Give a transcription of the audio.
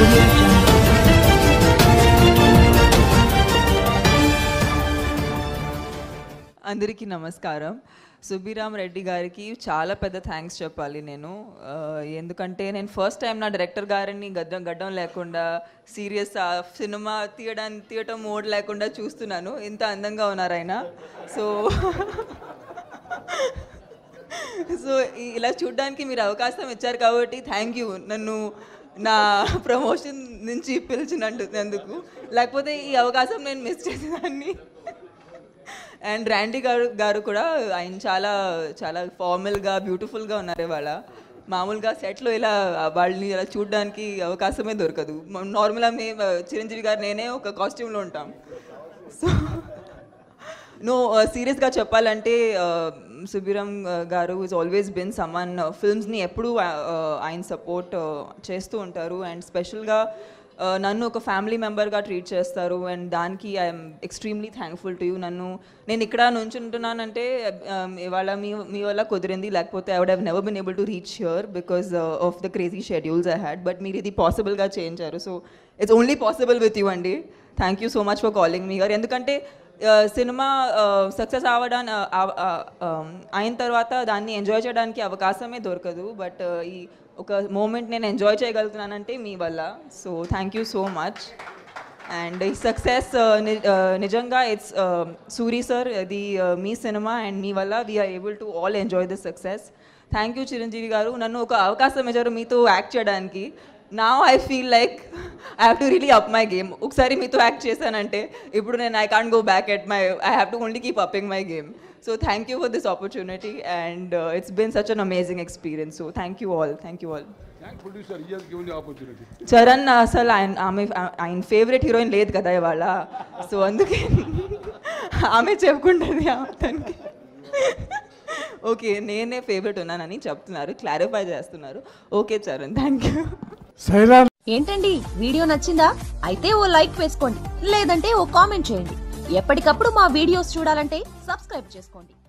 audio jungle. అందరికీ నమస్కారం సుబ్బిరామ్ రెడ్డి గారికి చాలా పెద్ద థ్యాంక్స్ చెప్పాలి నేను ఆ, ఎందుకంటే నేను ఫస్ట్ టైం నా డైరెక్టర్ గారిని గడ్డం గడ్డం లేకుండా సీరియస్ సినిమా తీయడానికి తీయటం మోడ్ లేకుండా చూస్తున్నాను ఇంత అందంగా ఉన్నారు ఆయన సో సో ఈ- ఇలా చూడడానికి మీరు అవకాశం ఇచ్చారు కాబట్టి థ్యాంక్ యూ నన్ను నా ప్రమోషన్ నుంచి పిలిచినందుకు లేకపోతే ఈ అవకాశం నేను మిస్ చేసేదాన్ని అండ్ ర్యాండీ గారు గారు కూడా ఆయన చాలా చాలా ఫార్మల్గా బ్యూటిఫుల్గా ఉన్నారు ఇవాళ మామూలుగా సెట్లో ఇలా వాళ్ళని ఇలా చూడడానికి అవకాశమే దొరకదు నార్మల్గా మేము చిరంజీవి గారు నేనే ఒక కాస్ట్యూమ్లో ఉంటాం సో నో సీరియస్గా చెప్పాలంటే సుబిరం గారు ఇస్ ఆల్వేస్ బిన్ సమ్మన్ ఫిల్మ్స్ని ఎప్పుడూ uh, ఆయన సపోర్ట్ చేస్తూ ఉంటారు అండ్ స్పెషల్గా నన్ను ఒక ఫ్యామిలీ మెంబర్గా ట్రీట్ చేస్తారు అండ్ దానికి I'm extremely thankful to you నన్ను నేను ఇక్కడ నుంచుంటున్నానంటే um, ఇవాళ మీ మీ వల్ల కుదిరింది లేకపోతే I would have never been able to reach here because of the crazy schedules I had but మీరు ఇది పాసిబుల్గా చేయించారు so it's only possible with you అండి thank you so much for calling మీ గారు ఎందుకంటే ఆ, సినిమా సక్సెస్ అవ్వడానికి అయిన తర్వాత దాన్ని ఎంజాయ్ చేయడానికి అవకాశమే దొరకదు బట్ ఈ ఒక మూమెంట్ నేను ఎంజాయ్ చేయగలుగుతున్నానంటే మీ వల్ల so thank you so much and ఈ సక్సెస్ నిజంగా ఇట్స్ సూరి సార్ ఇది uh, మీ సినిమా అండ్ మీ వల్ల we're able to all enjoy this success thank you Chiranjeevi గారు నన్ను ఒక అవకాశం ఇచ్చారు మీతో యాక్ట్ చేయడానికి నా I feel like I have to really up my game ఒకసారి మీతో యాక్ట్ చేశానంటే ఇప్పుడు నేను I can't go back at my I have to only keep upping my game so thank you for this opportunity and it's been such an amazing experience so thank you all thank you all Thank producer, he has given you opportunity. Charan అసలు ఆయన ఆమె ఆయన favourite heroine లేదు కదా ఇవాళ so అందుకే ఆమె చెప్పుకుంటుంది అతనికి ఓకే నేనే ఫేవరెట్ ఉన్నానని చెప్తున్నారు క్లారిఫై చేస్తున్నారు ఓకే చరణ్ థ్యాంక్ యూ ఏంటండి వీడియో నచ్చిందా అయితే ఓ లైక్ వేసుకోండి లేదంటే ఓ కామెంట్ చేయండి ఎప్పటికప్పుడు మా వీడియోస్ చూడాలంటే సబ్స్క్రైబ్ చేసుకోండి